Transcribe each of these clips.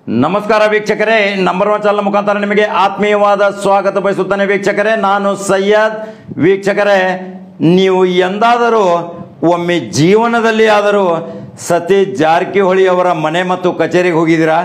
ನಮಸ್ಕಾರ ವೀಕ್ಷಕರೇ number one channel ಮುಖಾಂತರ ನಿಮಗೆ ಆತ್ಮೀಯವಾದ ಸ್ವಾಗತ ಬಯಸುತ್ತಾನೆ ವೀಕ್ಷಕರೇ ನಾನು ಸಯ್ಯದ್ ವೀಕ್ಷಕರೇ ನೀವು ಎಂದಾದರೂ ಒಮ್ಮೆ ಜೀವನದಲ್ಲಿ ಆದರೂ ಸತೀಶ್ ಜಾರಕಿಹೊಳಿ ಅವರ ಮನೆ ಮತ್ತು ಕಚೇರಿಗೆ ಹೋಗಿದ್ದೀರಾ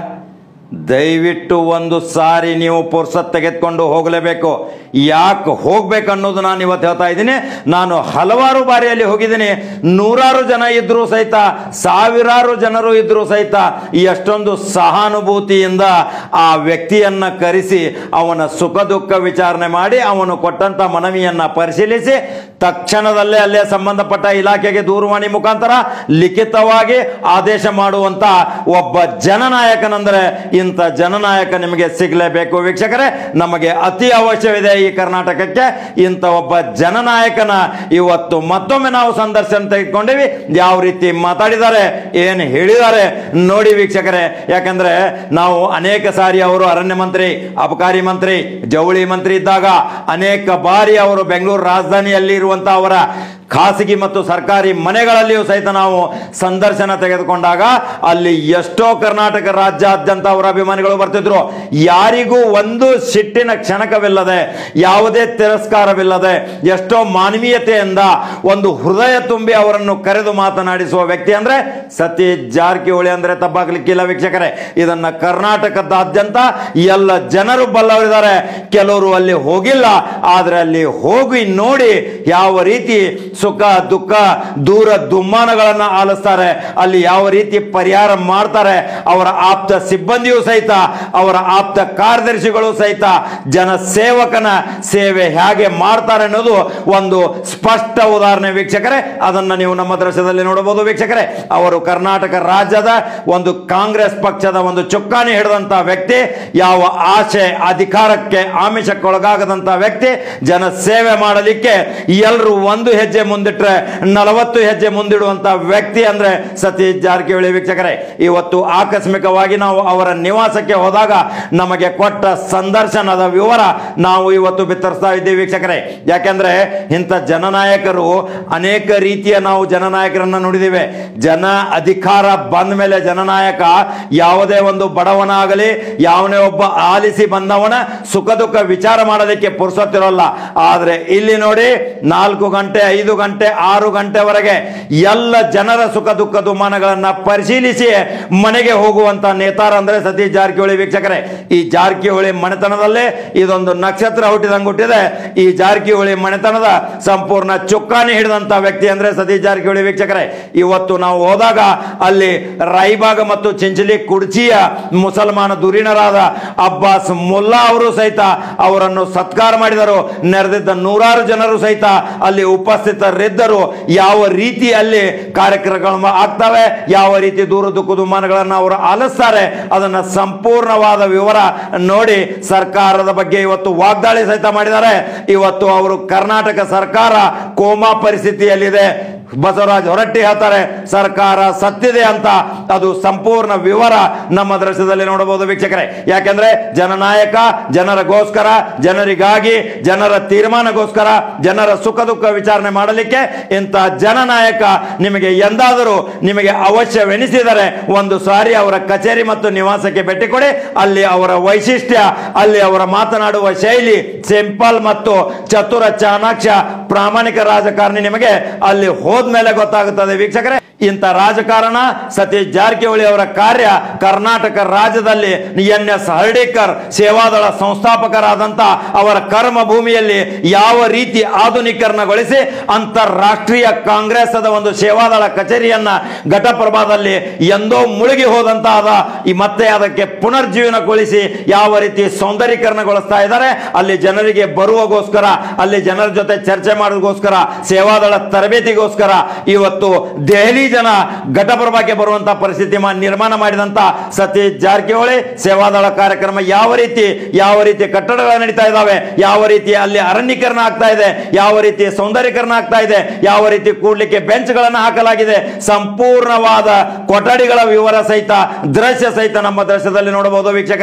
ದಯವಿಟ್ಟು ಒಂದು ಸಾರಿ ನೀವು ಪುರ್ಸತ್ ತೆಗೆದುಕೊಂಡು ಹೋಗಲೇಬೇಕು ಯಾಕೆ ಹೋಗ್ಬೇಕು ಅನ್ನೋದು ನಾನು ಇವತ್ತು ಹೇಳ್ತಾ ಇದ್ದೀನಿ ನಾನು ಹಲವಾರು ಬಾರಿಯಲ್ಲಿ ಹೋಗಿದ್ದೀನಿ ನೂರಾರು ಜನ ಇದ್ರೂ ಸಹಿತ ಸಾವಿರಾರು ಜನರು ಇದ್ರೂ ಸಹಿತ ಎಷ್ಟೊಂದು ಸಹಾನುಭೂತಿಯಿಂದ ಆ ವ್ಯಕ್ತಿಯನ್ನ ಕರೆಸಿ ಅವನ ಸುಖ ದುಃಖ ವಿಚಾರಣೆ ಮಾಡಿ ಅವನು ಕೊಟ್ಟಂತ ಮನವಿಯನ್ನ ಪರಿಶೀಲಿಸಿ ತಕ್ಷಣದಲ್ಲೇ ಅಲ್ಲೇ ಸಂಬಂಧಪಟ್ಟ ಇಲಾಖೆಗೆ ದೂರವಾಣಿ ಮುಖಾಂತರ ಲಿಖಿತವಾಗಿ ಆದೇಶ ಮಾಡುವಂತ ಒಬ್ಬ ಜನನಾಯಕನಂದ್ರೆ ಇಂಥ ಜನನಾಯಕ ನಿಮಗೆ ಸಿಗಲೇಬೇಕು ವೀಕ್ಷಕರೇ ನಮಗೆ ಅತಿ ಅವಶ್ಯವಿದೆ ಈ ಕರ್ನಾಟಕಕ್ಕೆ ಇಂಥ ಒಬ್ಬ ಜನನಾಯಕನ ಇವತ್ತು ಮತ್ತೊಮ್ಮೆ ನಾವು ಸಂದರ್ಶನ ತೆಗೆದುಕೊಂಡಿವಿ ಯಾವ ರೀತಿ ಮಾತಾಡಿದ್ದಾರೆ ಏನು ಹೇಳಿದ್ದಾರೆ ನೋಡಿ ವೀಕ್ಷಕರೇ ಯಾಕಂದ್ರೆ ನಾವು ಅನೇಕ ಸಾರಿ ಅವರು ಅರಣ್ಯ ಮಂತ್ರಿ ಅಬಕಾರಿ ಮಂತ್ರಿ ಜವಳಿ ಮಂತ್ರಿ ಇದ್ದಾಗ ಅನೇಕ ಬಾರಿ ಅವರು ಬೆಂಗಳೂರು ರಾಜಧಾನಿಯಲ್ಲಿ ಇರುವಂತ ಅವರ ಖಾಸಗಿ ಮತ್ತು ಸರ್ಕಾರಿ ಮನೆಗಳಲ್ಲಿಯೂ ಸಹಿತ ನಾವು ಸಂದರ್ಶನ ತೆಗೆದುಕೊಂಡಾಗ ಅಲ್ಲಿ ಎಷ್ಟೋ ಕರ್ನಾಟಕ ರಾಜ್ಯಾದ್ಯಂತ ಅವರ ಅಭಿಮಾನಿಗಳು ಬರ್ತಿದ್ರು ಯಾರಿಗೂ ಒಂದು ಸಿಟ್ಟಿನ ಕ್ಷಣಕವಿಲ್ಲದೆ ಯಾವುದೇ ತಿರಸ್ಕಾರವಿಲ್ಲದೆ ಎಷ್ಟೋ ಮಾನವೀಯತೆಯಿಂದ ಒಂದು ಹೃದಯ ತುಂಬಿ ಅವರನ್ನು ಕರೆದು ಮಾತನಾಡಿಸುವ ವ್ಯಕ್ತಿ ಅಂದ್ರೆ ಸತೀಶ್ ಜಾರಕಿಹೊಳಿ ಅಂದ್ರೆ ತಪ್ಪಾಗ್ಲಿಕ್ಕಿಲ್ಲ ವೀಕ್ಷಕರೇ ಇದನ್ನ ಕರ್ನಾಟಕದಾದ್ಯಂತ ಎಲ್ಲ ಜನರು ಬಲ್ಲವರಿದ್ದಾರೆ ಕೆಲವರು ಅಲ್ಲಿ ಹೋಗಿಲ್ಲ ಆದ್ರೆ ಅಲ್ಲಿ ಹೋಗಿ ನೋಡಿ ಯಾವ ರೀತಿ ಸುಖ ದುಃಖ ದೂರ ದುಮ್ಮಾನಗಳನ್ನ ಆಲಿಸ್ತಾರೆ ಅಲ್ಲಿ ಯಾವ ರೀತಿ ಪರಿಹಾರ ಮಾಡ್ತಾರೆ ಅವರ ಆಪ್ತ ಸಿಬ್ಬಂದಿಯೂ ಸಹಿತ ಅವರ ಆಪ್ತ ಕಾರ್ಯದರ್ಶಿಗಳು ಸಹಿತ ಜನ ಸೇವಕನ ಸೇವೆ ಹೇಗೆ ಮಾಡ್ತಾರೆ ಅನ್ನೋದು ಒಂದು ಸ್ಪಷ್ಟ ಉದಾಹರಣೆ ವೀಕ್ಷಕರೇ ಅದನ್ನ ನೀವು ನಮ್ಮ ದೃಶ್ಯದಲ್ಲಿ ನೋಡಬಹುದು ವೀಕ್ಷಕರೇ ಅವರು ಕರ್ನಾಟಕ ರಾಜ್ಯದ ಒಂದು ಕಾಂಗ್ರೆಸ್ ಪಕ್ಷದ ಒಂದು ಚುಕ್ಕಾಣಿ ಹಿಡಿದಂತ ವ್ಯಕ್ತಿ ಯಾವ ಆಶೆ ಅಧಿಕಾರಕ್ಕೆ ಆಮಿಷಕ್ಕೆ ಒಳಗಾಗದಂತ ವ್ಯಕ್ತಿ ಜನ ಸೇವೆ ಮಾಡಲಿಕ್ಕೆ ಎಲ್ಲರೂ ಒಂದು ಹೆಜ್ಜೆ ಮುಂದಿಟ್ರೆ ನಲವತ್ತು ಹೆಜ್ಜೆ ಮುಂದಿಡುವಂತ ವ್ಯಕ್ತಿ ಅಂದ್ರೆ ಸತೀಶ್ ಜಾರಕಿಹೊಳಿ ವೀಕ್ಷಕರೇ ಇವತ್ತು ಆಕಸ್ಮಿಕವಾಗಿ ನಾವು ಅವರ ನಿವಾಸಕ್ಕೆ ಹೋದಾಗ ನಮಗೆ ಕೊಟ್ಟ ಸಂದರ್ಶನದ ವಿವರ ನಾವು ಇವತ್ತು ಬಿತ್ತರಿಸ್ತಾ ಇದ್ದೀವಿ ವೀಕ್ಷಕರೇ ಯಾಕೆಂದ್ರೆ ಇಂಥ ಜನನಾಯಕರು ಅನೇಕ ರೀತಿಯ ನಾವು ಜನನಾಯಕರನ್ನ ನೋಡಿದ್ದೇವೆ ಜನ ಅಧಿಕಾರ ಬಂದ ಮೇಲೆ ಜನನಾಯಕ ಯಾವುದೇ ಒಂದು ಬಡವನ ಆಗಲಿ ಯಾವನೇ ಒಬ್ಬ ಆಲಿಸಿ ಬಂದವನ ಸುಖ ದುಃಖ ವಿಚಾರ ಮಾಡೋದಕ್ಕೆ ಪುರ್ಸೊತ್ತಿರೋಲ್ಲ ಆದ್ರೆ ಇಲ್ಲಿ ನೋಡಿ ನಾಲ್ಕು ಗಂಟೆ ಐದು ಗಂಟೆ ಆರು ಗಂಟೆವರೆಗೆ ಎಲ್ಲ ಜನರ ಸುಖ ದುಃಖ ದುಮ್ಮಾನಗಳನ್ನ ಪರಿಶೀಲಿಸಿ ಮನೆಗೆ ಹೋಗುವಂತ ನೇತಾರ ಅಂದ್ರೆ ಸತೀಶ್ ಜಾರಕಿಹೊಳಿ ವೀಕ್ಷಕರೇ ಈ ಜಾರಕಿಹೊಳಿ ಮನೆತನದಲ್ಲೇ ಇದೊಂದು ನಕ್ಷತ್ರ ಹುಟ್ಟಿದಂಗೆ ಹುಟ್ಟಿದೆ ಈ ಜಾರಕಿಹೊಳಿ ಮನೆತನದ ಸಂಪೂರ್ಣ ಚುಕ್ಕಾಣಿ ಹಿಡಿದಂತ ವ್ಯಕ್ತಿ ಅಂದ್ರೆ ಸತೀಶ್ ಜಾರಕಿಹೊಳಿ ವೀಕ್ಷಕರೇ ಇವತ್ತು ನಾವು ಹೋದಾಗ ಅಲ್ಲಿ ರಾಯಬಾಗ ಮತ್ತು ಚಿಂಚಲಿ ಕುಡ್ಚಿಯ ಮುಸಲ್ಮಾನ ಧುರೀಣರಾದ ಅಬ್ಬಾಸ್ ಮುಲ್ಲಾ ಅವರು ಸಹಿತ ಅವರನ್ನು ಸತ್ಕಾರ ಮಾಡಿದರು ನೆರೆದಿದ್ದ ನೂರಾರು ಜನರು ಸಹಿತ ಅಲ್ಲಿ ಉಪಸ್ಥಿತರಿದ್ದರು ಯಾವ ರೀತಿ ಅಲ್ಲಿ ಕಾರ್ಯಕ್ರಮಗಳು ಆಗ್ತವೆ ಯಾವ ರೀತಿ ದೂರ ದುಃಖ ದುಮ್ಮಾನಗಳನ್ನು ಅವರು ಆಲಿಸ್ತಾರೆ ಅದನ್ನ ಸಂಪೂರ್ಣವಾದ ವಿವರ ನೋಡಿ ಸರ್ಕಾರದ ಬಗ್ಗೆ ಇವತ್ತು ವಾಗ್ದಾಳಿ ಸಹಿತ ಮಾಡಿದ್ದಾರೆ ಇವತ್ತು ಅವರು ಕರ್ನಾಟಕ ಸರ್ಕಾರ ಕೋಮಾ ಪರಿಸ್ಥಿತಿಯಲ್ಲಿದೆ ಬಸವರಾಜ್ ಹೊರಟ್ಟಿ ಹೇಳ್ತಾರೆ ಸರ್ಕಾರ ಸತ್ತಿದೆ ಅಂತ ಅದು ಸಂಪೂರ್ಣ ವಿವರ ನಮ್ಮ ದೃಶ್ಯದಲ್ಲಿ ನೋಡಬಹುದು ವೀಕ್ಷಕರೇ ಯಾಕೆಂದ್ರೆ ಜನನಾಯಕ ಜನರಗೋಸ್ಕರ ಜನರಿಗಾಗಿ ಜನರ ತೀರ್ಮಾನಗೋಸ್ಕರ ಜನರ ಸುಖ ದುಃಖ ವಿಚಾರಣೆ ಮಾಡಲಿಕ್ಕೆ ಇಂಥ ಜನನಾಯಕ ನಿಮಗೆ ಎಂದಾದರೂ ನಿಮಗೆ ಅವಶ್ಯವೆನಿಸಿದರೆ ಒಂದು ಸಾರಿ ಅವರ ಕಚೇರಿ ಮತ್ತು ನಿವಾಸಕ್ಕೆ ಭೇಟಿ ಕೊಡಿ ಅಲ್ಲಿ ಅವರ ವೈಶಿಷ್ಟ್ಯ ಅಲ್ಲಿ ಅವರ ಮಾತನಾಡುವ ಶೈಲಿ ಸಿಂಪಲ್ ಮತ್ತು ಚತುರ ಚಾಣಾಕ್ಷ ಪ್ರಾಮಾಣಿಕ ರಾಜಕಾರಣಿ ನಿಮಗೆ ಅಲ್ಲಿ ಹೋದ್ಮೇಲೆ ಗೊತ್ತಾಗುತ್ತದೆ ವೀಕ್ಷಕರೇ ಇಂಥ ರಾಜಕಾರಣ ಸತೀಶ್ ಜಾರಕಿಹೊಳಿ ಅವರ ಕಾರ್ಯ ಕರ್ನಾಟಕ ರಾಜ್ಯದಲ್ಲಿ ಎನ್ ಎಸ್ ಹರ್ಡೇಕರ್ ಸೇವಾದಳ ಸಂಸ್ಥಾಪಕರಾದಂತ ಅವರ ಕರ್ಮ ಭೂಮಿಯಲ್ಲಿ ಯಾವ ರೀತಿ ಆಧುನೀಕರಣಗೊಳಿಸಿ ಅಂತಾರಾಷ್ಟ್ರೀಯ ಕಾಂಗ್ರೆಸ್ ಒಂದು ಸೇವಾದಳ ಕಚೇರಿಯನ್ನ ಘಟಪ್ರಭಾದಲ್ಲಿ ಎಂದೋ ಮುಳುಗಿ ಹೋದಂತಹ ಈ ಮತ್ತೆ ಅದಕ್ಕೆ ಪುನರ್ಜೀವನಗೊಳಿಸಿ ಯಾವ ರೀತಿ ಸೌಂದರ್ಯೀಕರಣಗೊಳಿಸ್ತಾ ಇದ್ದಾರೆ ಅಲ್ಲಿ ಜನರಿಗೆ ಬರುವಗೋಸ್ಕರ ಅಲ್ಲಿ ಜನರ ಜೊತೆ ಚರ್ಚೆ ಮಾಡೋದಗೋಸ್ಕರ ಸೇವಾದಳ ತರಬೇತಿಗೋಸ್ಕರ ಇವತ್ತು ದೆಹಲಿ ಜನ ಘಟಪ್ರಭಾಕ್ಕೆ ಬರುವಂತ ಪರಿಸ್ಥಿತಿ ಮಾ- ನಿರ್ಮಾಣ ಮಾಡಿದಂತ ಸತೀಶ್ ಜಾರಕಿಹೊಳಿ ಸೇವಾದಳ ಕಾರ್ಯಕ್ರಮ ಯಾವ ರೀತಿ ಯಾವ ರೀತಿ ಕಟ್ಟಡಗಳು ನಡೀತಾ ಇದಾವೆ ಯಾವ ರೀತಿ ಅಲ್ಲಿ ಅರಣ್ಯೀಕರಣ ಆಗ್ತಾ ಇದೆ ಯಾವ ರೀತಿ ಸೌಂದರ್ಯೀಕರಣ ಆಗ್ತಾ ಇದೆ ಯಾವ ರೀತಿ ಕೂಡ್ಲಿಕ್ಕೆ ಬೆಂಚ್ಗಳನ್ನು ಹಾಕಲಾಗಿದೆ ಸಂಪೂರ್ಣವಾದ ಕೊಠಡಿಗಳ ವಿವರ ಸಹಿತ ದೃಶ್ಯ ಸಹಿತ ನಮ್ಮ ದೃಶ್ಯದಲ್ಲಿ ನೋಡಬಹುದು ವೀಕ್ಷಕರೇ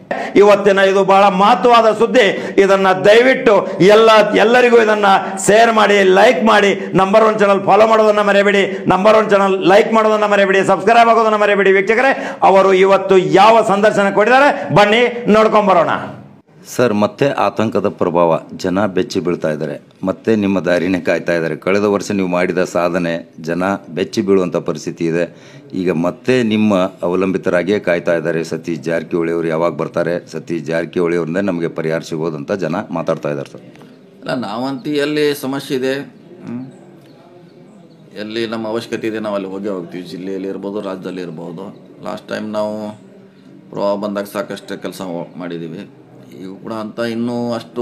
ಇವತ್ತಿನ ಇದು ಬಹಳ ಮಹತ್ವವಾದ ಸುದ್ದಿ ಇದನ್ನ ದಯವಿಟ್ಟು ಎಲ್ಲ ಎಲ್ಲರಿಗೂ ಇದನ್ನ ಶೇರ್ ಮಾಡಿ ಲೈಕ್ ಮಾಡಿ ನಂಬರ್ ಒನ್ ಚಾನಲ್ ಫಾಲೋ ಮಾಡೋದನ್ನ ಮರೆಯಬೇಡಿ ನಂಬರ್ ಒನ್ ಚಾನಲ್ ಲೈಕ್ ಮಾಡೋದನ್ನ ಮರೆಯಬೇಡಿ ಸಬ್ಸ್ಕ್ರೈಬ್ ಆಗೋದನ್ನ ಮರೆಯಬೇಡಿ ವೀಕ್ಷಕರೇ ಅವರು ಇವತ್ತು ಯಾವ ಸಂದರ್ಶನ ಕೊಟ್ಟಿದ್ದಾರೆ ಬನ್ನಿ ನೋಡ್ಕೊಂಡ್ ಬರೋಣ ಸರ್ ಮತ್ತೆ ಆತಂಕದ ಪ್ರಭಾವ ಜನ ಬೆಚ್ಚಿ ಬೀಳ್ತಾ ಇದ್ದಾರೆ ಮತ್ತೆ ನಿಮ್ಮ ದಾರಿನೇ ಕಾಯ್ತಾ ಇದ್ದಾರೆ ಕಳೆದ ವರ್ಷ ನೀವು ಮಾಡಿದ ಸಾಧನೆ ಜನ ಬೆಚ್ಚಿ ಬೀಳುವಂಥ ಪರಿಸ್ಥಿತಿ ಇದೆ ಈಗ ಮತ್ತೆ ನಿಮ್ಮ ಅವಲಂಬಿತರಾಗಿಯೇ ಕಾಯ್ತಾ ಇದ್ದಾರೆ ಸತೀಶ್ ಜಾರಕಿಹೊಳಿ ಅವರು ಯಾವಾಗ ಬರ್ತಾರೆ ಸತೀಶ್ ಜಾರಕಿಹೊಳಿ ಅವರಿಂದ ನಮಗೆ ಪರಿಹಾರ ಸಿಗೋದಂತ ಜನ ಮಾತಾಡ್ತಾ ಇದ್ದಾರೆ ಸರ್ ಅಲ್ಲ ನಾವಂತೂ ಎಲ್ಲಿ ಸಮಸ್ಯೆ ಇದೆ ಹ್ಮ್? ಎಲ್ಲಿ ನಮ್ಮ ಅವಶ್ಯಕತೆ ಇದೆ ನಾವು ಅಲ್ಲಿ ಹೋಗೇ ಹೋಗ್ತೀವಿ ಜಿಲ್ಲೆಯಲ್ಲಿ ಇರ್ಬೋದು ರಾಜ್ಯದಲ್ಲಿ ಇರ್ಬೋದು ಲಾಸ್ಟ್ ಟೈಮ್ ನಾವು ಪ್ರವಾಹ ಬಂದಾಗ ಸಾಕಷ್ಟು ಕೆಲಸ ಮಾಡಿದ್ದೀವಿ ಈಗ ಕೂಡ ಅಂತ ಇನ್ನೂ ಅಷ್ಟು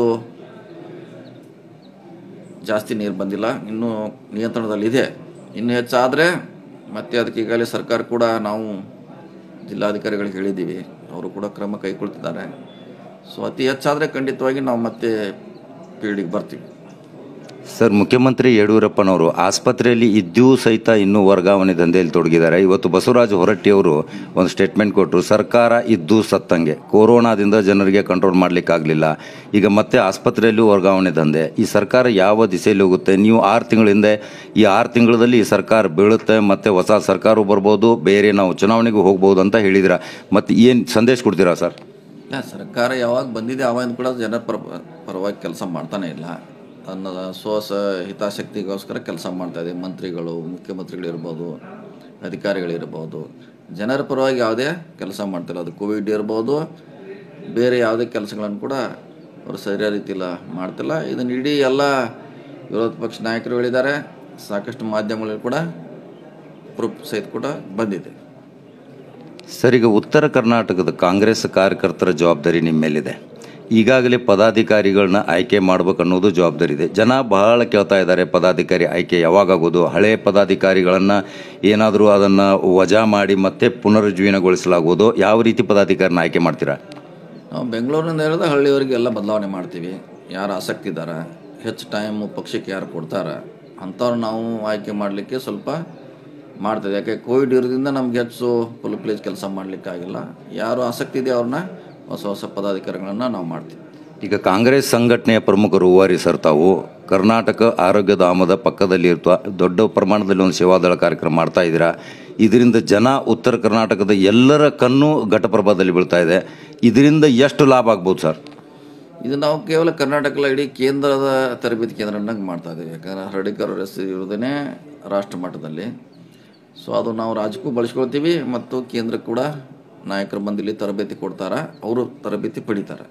ಜಾಸ್ತಿ ನೀರು ಬಂದಿಲ್ಲ ಇನ್ನೂ ನಿಯಂತ್ರಣದಲ್ಲಿದೆ ಇನ್ನು ಹೆಚ್ಚಾದರೆ ಮತ್ತೆ ಅದಕ್ಕೆ ಈಗಾಗಲೇ ಸರ್ಕಾರ ಕೂಡ ನಾವು ಜಿಲ್ಲಾಧಿಕಾರಿಗಳಿಗೆ ಹೇಳಿದ್ದೀವಿ ಅವರು ಕೂಡ ಕ್ರಮ ಕೈಗೊಳ್ತಿದ್ದಾರೆ ಸೊ ಅತಿ ಹೆಚ್ಚಾದರೆ ಖಂಡಿತವಾಗಿ ನಾವು ಮತ್ತೆ ಫೀಲ್ಡಿಗೆ ಬರ್ತೀವಿ ಸರ್ ಮುಖ್ಯಮಂತ್ರಿ ಯಡಿಯೂರಪ್ಪನವರು ಆಸ್ಪತ್ರೆಯಲ್ಲಿ ಇದ್ದೂ ಸಹಿತ ಇನ್ನೂ ವರ್ಗಾವಣೆ ದಂಧೆಯಲ್ಲಿ ತೊಡಗಿದ್ದಾರೆ ಇವತ್ತು ಬಸವರಾಜ ಹೊರಟ್ಟಿ ಅವರು ಒಂದು ಸ್ಟೇಟ್ಮೆಂಟ್ ಕೊಟ್ಟರು ಸರ್ಕಾರ ಇದ್ದು ಸತ್ತಂಗೆ ಕೊರೋನಾದಿಂದ ಜನರಿಗೆ ಕಂಟ್ರೋಲ್ ಮಾಡಲಿಕ್ಕಾಗಲಿಲ್ಲ ಈಗ ಮತ್ತೆ ಆಸ್ಪತ್ರೆಯಲ್ಲೂ ವರ್ಗಾವಣೆ ದಂಧೆ ಈ ಸರ್ಕಾರ ಯಾವ ದಿಸೆಯಲ್ಲಿ ಹೋಗುತ್ತೆ ನೀವು ಆರು ತಿಂಗಳಿಂದ ಈ ಆರು ತಿಂಗಳಲ್ಲಿ ಈ ಸರ್ಕಾರ ಬೀಳುತ್ತೆ ಮತ್ತೆ ಹೊಸ ಸರ್ಕಾರ ಬರ್ಬೋದು ಬೇರೆ ನಾವು ಚುನಾವಣೆಗೂ ಹೋಗ್ಬೋದು ಅಂತ ಹೇಳಿದಿರ ಮತ್ತೆ ಏನು ಸಂದೇಶ ಕೊಡ್ತೀರಾ ಸರ್ ಇಲ್ಲ ಸರ್ಕಾರ ಯಾವಾಗ ಬಂದಿದೆ ಅವಾಗ ಕೂಡ ಜನರ ಪರ ಪರವಾಗಿ ಕೆಲಸ ಮಾಡ್ತಾನೆ ಇಲ್ಲ ತನ್ನ ಸ್ವಸ ಹಿತಾಸಕ್ತಿಗೋಸ್ಕರ ಕೆಲಸ ಮಾಡ್ತಾ ಇದೆ ಮಂತ್ರಿಗಳು ಮುಖ್ಯಮಂತ್ರಿಗಳಿರ್ಬೋದು ಅಧಿಕಾರಿಗಳಿರ್ಬೋದು ಜನರ ಪರವಾಗಿ ಯಾವುದೇ ಕೆಲಸ ಮಾಡ್ತಿಲ್ಲ ಅದು ಕೋವಿಡ್ ಇರ್ಬೋದು ಬೇರೆ ಯಾವುದೇ ಕೆಲಸಗಳನ್ನು ಕೂಡ ಅವರು ಸರಿಯಾದ ರೀತಿಯಲ್ಲಿ ಮಾಡ್ತಿಲ್ಲ ಇದನ್ನು ಇಡೀ ಎಲ್ಲ ವಿರೋಧ ಪಕ್ಷ ನಾಯಕರು ಹೇಳಿದ್ದಾರೆ ಸಾಕಷ್ಟು ಮಾಧ್ಯಮಗಳಲ್ಲಿ ಕೂಡ ಪ್ರೂಫ್ ಸಹಿತ ಕೂಡ ಬಂದಿದೆ ಸರ್ ಈಗ ಉತ್ತರ ಕರ್ನಾಟಕದ ಕಾಂಗ್ರೆಸ್ ಕಾರ್ಯಕರ್ತರ ಜವಾಬ್ದಾರಿ ನಿಮ್ಮ ಮೇಲಿದೆ ಈಗಾಗಲೇ ಪದಾಧಿಕಾರಿಗಳನ್ನ ಆಯ್ಕೆ ಮಾಡ್ಬೇಕು ಅನ್ನೋದು ಜವಾಬ್ದಾರಿ ಇದೆ ಜನ ಬಹಳ ಕೇಳ್ತಾ ಇದ್ದಾರೆ ಪದಾಧಿಕಾರಿ ಆಯ್ಕೆ ಯಾವಾಗಾಗೋದು ಹಳೆ ಪದಾಧಿಕಾರಿಗಳನ್ನು ಏನಾದರೂ ಅದನ್ನು ವಜಾ ಮಾಡಿ ಮತ್ತೆ ಪುನರುಜ್ಜೀವನಗೊಳಿಸಲಾಗುವುದು ಯಾವ ರೀತಿ ಪದಾಧಿಕಾರಿನ ಆಯ್ಕೆ ಮಾಡ್ತೀರಾ ನಾವು ಬೆಂಗಳೂರಿನಿಂದ ಹೇಳಿದ್ರೆ ಹಳ್ಳಿಯವರಿಗೆ ಎಲ್ಲ ಬದಲಾವಣೆ ಮಾಡ್ತೀವಿ ಯಾರು ಆಸಕ್ತಿ ಇದ್ದಾರೆ ಹೆಚ್ಚು ಟೈಮ್ ಪಕ್ಷಕ್ಕೆ ಯಾರು ಕೊಡ್ತಾರೆ ಅಂಥವ್ರು ನಾವು ಆಯ್ಕೆ ಮಾಡಲಿಕ್ಕೆ ಸ್ವಲ್ಪ ಮಾಡ್ತೀವಿ ಯಾಕೆ ಕೋವಿಡ್ ಇರೋದ್ರಿಂದ ನಮ್ಗೆ ಹೆಚ್ಚು ಫುಲ್ ಪ್ಲೇಜ್ ಕೆಲಸ ಮಾಡಲಿಕ್ಕೆ ಆಗಿಲ್ಲ ಯಾರು ಆಸಕ್ತಿ ಇದೆ ಅವ್ರನ್ನ ಹೊಸ ಹೊಸ ಪದಾಧಿಕಾರಿಗಳನ್ನು ನಾವು ಮಾಡ್ತೀವಿ ಈಗ ಕಾಂಗ್ರೆಸ್ ಸಂಘಟನೆಯ ಪ್ರಮುಖರು ಹೂವಾರಿ ಸರ್ ತಾವು ಕರ್ನಾಟಕ ಆರೋಗ್ಯ ಧಾಮದ ಪಕ್ಕದಲ್ಲಿ ಇರುವ ದೊಡ್ಡ ಪ್ರಮಾಣದಲ್ಲಿ ಒಂದು ಸೇವಾದಳ ಕಾರ್ಯಕ್ರಮ ಮಾಡ್ತಾ ಇದ್ದೀರಾ ಇದರಿಂದ ಜನ ಉತ್ತರ ಕರ್ನಾಟಕದ ಎಲ್ಲರ ಕಣ್ಣು ಘಟಪ್ರಭಾದಲ್ಲಿ ಬೀಳ್ತಾ ಇದೆ ಇದರಿಂದ ಎಷ್ಟು ಲಾಭ ಆಗ್ಬೋದು ಸರ್ ಇದು ನಾವು ಕೇವಲ ಕರ್ನಾಟಕ ಇಡೀ ಕೇಂದ್ರದ ತರಬೇತಿ ಕೇಂದ್ರನಾಗ ಮಾಡ್ತಾ ಇದ್ದೀವಿ ಯಾಕಂದರೆ ಹರ್ಡಿಕರ್ ಹೆಸರು ಇರೋದೇ ರಾಷ್ಟ್ರ ಮಟ್ಟದಲ್ಲಿ ಸೊ ಅದು ನಾವು ರಾಜ್ಯಕ್ಕೂ ಬಳಸ್ಕೊಳ್ತೀವಿ ಮತ್ತು ಕೇಂದ್ರ ಕೂಡ ನಾಯಕರು ಬಂದು ಇಲ್ಲಿ ತರಬೇತಿ ಕೊಡ್ತಾರೆ ಅವರು ತರಬೇತಿ ಪಡಿತಾರೆ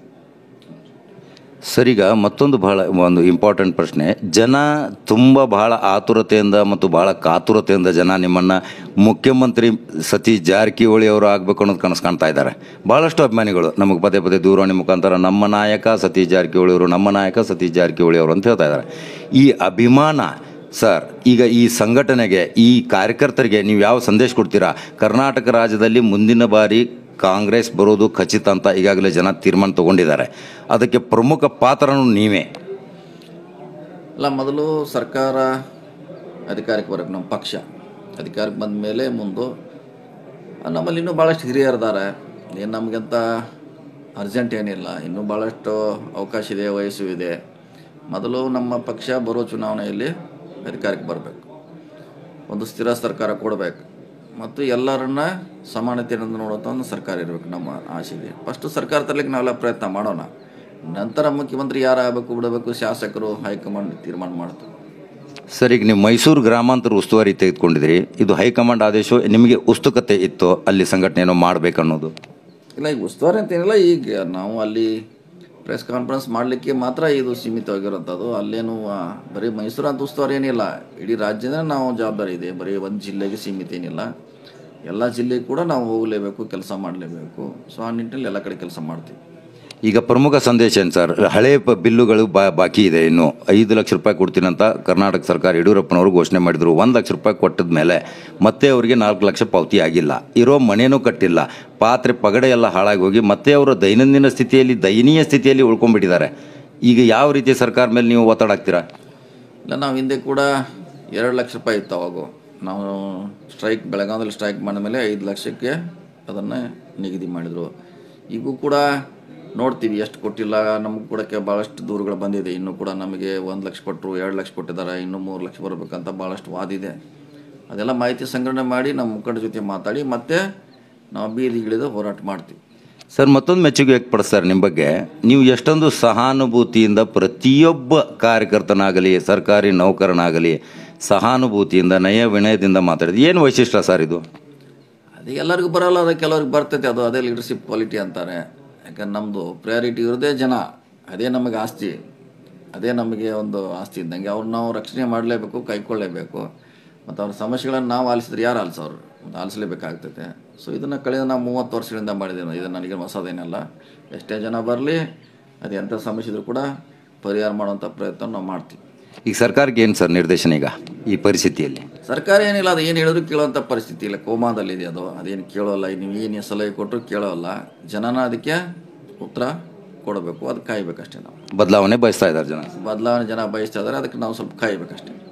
ಸರ್ ಈಗ ಮತ್ತೊಂದು ಬಹಳ ಒಂದು ಇಂಪಾರ್ಟೆಂಟ್ ಪ್ರಶ್ನೆ ಜನ ತುಂಬ ಬಹಳ ಆತುರತೆಯಿಂದ ಮತ್ತು ಬಹಳ ಕಾತುರತೆಯಿಂದ ಜನ ನಿಮ್ಮನ್ನು ಮುಖ್ಯಮಂತ್ರಿ ಸತೀಶ್ ಜಾರಕಿಹೊಳಿ ಅವರು ಆಗಬೇಕು ಅನ್ನೋದು ಕನಸು ಕಾಣ್ತಾ ಇದ್ದಾರೆ ಭಾಳಷ್ಟು ಅಭಿಮಾನಿಗಳು ನಮಗೆ ಪದೇ ಪದೇ ದೂರವಾಣಿ ಮುಖಾಂತರ ನಮ್ಮ ನಾಯಕ ಸತೀಶ್ ಜಾರಕಿಹೊಳಿ ಅವರು ನಮ್ಮ ನಾಯಕ ಸತೀಶ್ ಜಾರಕಿಹೊಳಿ ಅವರು ಅಂತ ಹೇಳ್ತಾ ಇದ್ದಾರೆ ಈ ಅಭಿಮಾನ ಸರ್ ಈಗ ಈ ಸಂಘಟನೆಗೆ ಈ ಕಾರ್ಯಕರ್ತರಿಗೆ ನೀವು ಯಾವ ಸಂದೇಶ ಕೊಡ್ತೀರಾ ಕರ್ನಾಟಕ ರಾಜ್ಯದಲ್ಲಿ ಮುಂದಿನ ಬಾರಿ ಕಾಂಗ್ರೆಸ್ ಬರೋದು ಖಚಿತ ಅಂತ ಈಗಾಗಲೇ ಜನ ತೀರ್ಮಾನ ತಗೊಂಡಿದ್ದಾರೆ ಅದಕ್ಕೆ ಪ್ರಮುಖ ಪಾತ್ರನೂ ನೀವೇ ಅಲ್ಲ ಮೊದಲು ಸರ್ಕಾರ ಅಧಿಕಾರಕ್ಕೆ ಬರೋಕ್ಕೆ ನಮ್ಮ ಪಕ್ಷ ಅಧಿಕಾರಕ್ಕೆ ಬಂದ ಮೇಲೆ ಮುಂದೆ ನಮ್ಮಲ್ಲಿ ಇನ್ನೂ ಭಾಳಷ್ಟು ಹಿರಿಯರಿದ್ದಾರೆ ಏನು ನಮಗಂತ ಅರ್ಜೆಂಟ್ ಏನಿಲ್ಲ ಇನ್ನೂ ಭಾಳಷ್ಟು ಅವಕಾಶ ಇದೆ ವಯಸ್ಸು ಇದೆ ಮೊದಲು ನಮ್ಮ ಪಕ್ಷ ಬರೋ ಚುನಾವಣೆಯಲ್ಲಿ ಅಧಿಕಾರಕ್ಕೆ ಬರಬೇಕು ಒಂದು ಸ್ಥಿರ ಸರ್ಕಾರ ಕೊಡಬೇಕು ಮತ್ತು ಎಲ್ಲರನ್ನ ಸಮಾನತೆಯಿಂದ ನೋಡುವಂಥ ಒಂದು ಸರ್ಕಾರ ಇರಬೇಕು ನಮ್ಮ ಆಸೆ ಇದೆ ಫಸ್ಟು ಸರ್ಕಾರ ತರಲಿಕ್ಕೆ ನಾವೆಲ್ಲ ಪ್ರಯತ್ನ ಮಾಡೋಣ ನಂತರ ಮುಖ್ಯಮಂತ್ರಿ ಯಾರು ಆಗಬೇಕು ಬಿಡಬೇಕು ಶಾಸಕರು ಹೈಕಮಾಂಡ್ ತೀರ್ಮಾನ ಮಾಡ್ತಾರೆ ಸರ್ ಈಗ ನೀವು ಮೈಸೂರು ಗ್ರಾಮಾಂತರ ಉಸ್ತುವಾರಿ ತೆಗೆದುಕೊಂಡಿದ್ರಿ ಇದು ಹೈಕಮಾಂಡ್ ಆದೇಶ ನಿಮಗೆ ಉಸ್ತುಕತೆ ಇತ್ತು ಅಲ್ಲಿ ಸಂಘಟನೆಯನ್ನು ಮಾಡಬೇಕನ್ನೋದು ಇಲ್ಲ ಈಗ ಉಸ್ತುವಾರಿ ಅಂತ ಏನಿಲ್ಲ ಈಗ ನಾವು ಅಲ್ಲಿ ಪ್ರೆಸ್ ಕಾನ್ಫರೆನ್ಸ್ ಮಾಡಲಿಕ್ಕೆ ಮಾತ್ರ ಇದು ಸೀಮಿತವಾಗಿರೋಂಥದ್ದು ಅಲ್ಲೇನು ಆ, ಬರೀ ಮೈಸೂರು ಅಂತ ಉಸ್ತುವಾರಿ ಏನಿಲ್ಲ ಇಡೀ ರಾಜ್ಯದ ನಾವು ಜವಾಬ್ದಾರಿ ಇದೆ ಬರೀ ಒಂದು ಜಿಲ್ಲೆಗೆ ಸೀಮಿತ ಏನಿಲ್ಲ ಎಲ್ಲ ಜಿಲ್ಲೆಗೆ ಕೂಡ ನಾವು ಹೋಗಲೇಬೇಕು ಕೆಲಸ ಮಾಡಲೇಬೇಕು ಸೊ ಆ ನಿಟ್ಟಿನಲ್ಲಿ ಎಲ್ಲ ಕಡೆ ಕೆಲಸ ಮಾಡ್ತೀವಿ ಈಗ ಪ್ರಮುಖ ಸಂದೇಶ ಏನು ಸರ್ ಹಳೆ ಪ ಬಿಲ್ಲುಗಳು ಬಾ ಬಾಕಿ ಇದೆ ಇನ್ನು ಐದು ಲಕ್ಷ ರೂಪಾಯಿ ಕೊಡ್ತೀನಂತ ಕರ್ನಾಟಕ ಸರ್ಕಾರ ಯಡಿಯೂರಪ್ಪನವರು ಘೋಷಣೆ ಮಾಡಿದ್ರು ಒಂದು ಲಕ್ಷ ರೂಪಾಯಿ ಕೊಟ್ಟಿದ ಮೇಲೆ ಮತ್ತೆ ಅವರಿಗೆ ನಾಲ್ಕು ಲಕ್ಷ ಪಾವತಿ ಆಗಿಲ್ಲ ಇರೋ ಮನೇನೂ ಕಟ್ಟಿಲ್ಲ ಪಾತ್ರೆ ಪಗಡೆ ಎಲ್ಲ ಹಾಳಾಗಿ ಹೋಗಿ ಮತ್ತೆ ಅವರು ದೈನಂದಿನ ಸ್ಥಿತಿಯಲ್ಲಿ ದಯನೀಯ ಸ್ಥಿತಿಯಲ್ಲಿ ಉಳ್ಕೊಂಡ್ಬಿಟ್ಟಿದ್ದಾರೆ ಈಗ ಯಾವ ರೀತಿ ಸರ್ಕಾರ ಮೇಲೆ ನೀವು ಒತ್ತಡ ಹಾಕ್ತೀರಾ ಇಲ್ಲ ನಾವು ಹಿಂದೆ ಕೂಡ ಎರಡು ಲಕ್ಷ ರೂಪಾಯಿ ಇತ್ತು ಅವಾಗ ನಾವು ಸ್ಟ್ರೈಕ್ ಬೆಳಗಾವದಲ್ಲಿ ಸ್ಟ್ರೈಕ್ ಮಾಡಿದ ಮೇಲೆ ಐದು ಲಕ್ಷಕ್ಕೆ ಅದನ್ನು ನಿಗದಿ ಮಾಡಿದರು ಈಗೂ ಕೂಡ ನೋಡ್ತೀವಿ ಎಷ್ಟು ಕೊಟ್ಟಿಲ್ಲ ನಮ್ಗೆ ಕೊಡೋಕ್ಕೆ ಭಾಳಷ್ಟು ದೂರುಗಳು ಬಂದಿದೆ ಇನ್ನೂ ಕೂಡ ನಮಗೆ ಒಂದು ಲಕ್ಷ ಕೊಟ್ಟರು ಎರಡು ಲಕ್ಷ ಕೊಟ್ಟಿದ್ದಾರೆ ಇನ್ನೂ ಮೂರು ಲಕ್ಷ ಬರಬೇಕಂತ ಭಾಳಷ್ಟು ವಾದಿದೆ ಅದೆಲ್ಲ ಮಾಹಿತಿ ಸಂಗ್ರಹಣೆ ಮಾಡಿ ನಮ್ಮ ಮುಖಂಡರ ಜೊತೆ ಮಾತಾಡಿ ಮತ್ತೆ ನಾವು ಬೀದಿಗಿಳಿದು ಹೋರಾಟ ಮಾಡ್ತೀವಿ ಸರ್ ಮತ್ತೊಂದು ಮೆಚ್ಚುಗೆ ವ್ಯಕ್ತಪಡಿಸ್ತಾರೆ ನಿಮ್ಮ ಬಗ್ಗೆ ನೀವು ಎಷ್ಟೊಂದು ಸಹಾನುಭೂತಿಯಿಂದ ಪ್ರತಿಯೊಬ್ಬ ಕಾರ್ಯಕರ್ತನಾಗಲಿ ಸರ್ಕಾರಿ ನೌಕರನಾಗಲಿ ಸಹಾನುಭೂತಿಯಿಂದ ನಯ ವಿನಯದಿಂದ ಮಾತಾಡಿದ್ದು ಏನು ವೈಶಿಷ್ಟ್ಯ ಸರ್ ಇದು ಅದು ಎಲ್ಲರಿಗೂ ಬರೋಲ್ಲ ಅದು ಕೆಲವ್ರಿಗೆ ಬರ್ತೈತೆ ಅದು ಅದೇ ಲೀಡರ್ಶಿಪ್ ಕ್ವಾಲಿಟಿ ಅಂತಾರೆ ಯಾಕಂದ್ರೆ ನಮ್ಮದು ಪ್ರಯಾರಿಟಿ ಇರೋದೇ ಜನ ಅದೇ ನಮಗೆ ಆಸ್ತಿ ಅದೇ ನಮಗೆ ಒಂದು ಆಸ್ತಿ ಇದ್ದಂಗೆ ಅವ್ರು ನಾವು ರಕ್ಷಣೆ ಮಾಡಲೇಬೇಕು ಕೈಕೊಳ್ಳೇಬೇಕು ಮತ್ತು ಅವ್ರ ಸಮಸ್ಯೆಗಳನ್ನು ನಾವು ಆಲಿಸಿದ್ರೆ ಯಾರು ಆಲಿಸೋರು ಮತ್ತು ಆಲಿಸಲೇಬೇಕಾಗ್ತೈತೆ ಸೊ ಇದನ್ನು ಕಳೆದ ನಾವು ಮೂವತ್ತು ವರ್ಷಗಳಿಂದ ಮಾಡಿದ್ದೇವೆ ಇದು ನನಗೆ ಹೊಸದೇನಲ್ಲ ಎಷ್ಟೇ ಜನ ಬರಲಿ ಅದು ಎಂಥ ಸಮಸ್ಯೆ ಇದ್ರೂ ಕೂಡ ಪರಿಹಾರ ಮಾಡುವಂಥ ಪ್ರಯತ್ನ ನಾವು ಮಾಡ್ತೀವಿ ಈಗ ಸರ್ಕಾರಕ್ಕೆ ಏನು ಸರ್ ನಿರ್ದೇಶನ ಈಗ ಈ ಪರಿಸ್ಥಿತಿಯಲ್ಲಿ ಸರ್ಕಾರ ಏನಿಲ್ಲ ಅದು ಏನು ಹೇಳಿದ್ರು ಕೇಳೋಂಥ ಪರಿಸ್ಥಿತಿ ಇಲ್ಲ ಕೋಮಾದಲ್ಲಿದೆ ಅದು ಅದೇನು ಕೇಳೋಲ್ಲ ನೀವು ಏನು ಸಲಹೆ ಕೊಟ್ಟರು ಕೇಳೋಲ್ಲ ಜನನ ಅದಕ್ಕೆ ಉತ್ತರ ಕೊಡಬೇಕು ಅದು ಕಾಯ್ಬೇಕಷ್ಟೇ ನಾವು ಬದಲಾವಣೆ ಬಯಸ್ತಾ ಇದ್ದಾರೆ ಜನ ಬದಲಾವಣೆ ಜನ ಬಯಸ್ತಾ ಇದ್ದಾರೆ ಅದಕ್ಕೆ ನಾವು ಸ್ವಲ್ಪ ಕಾಯ್ಬೇಕಷ್ಟೇ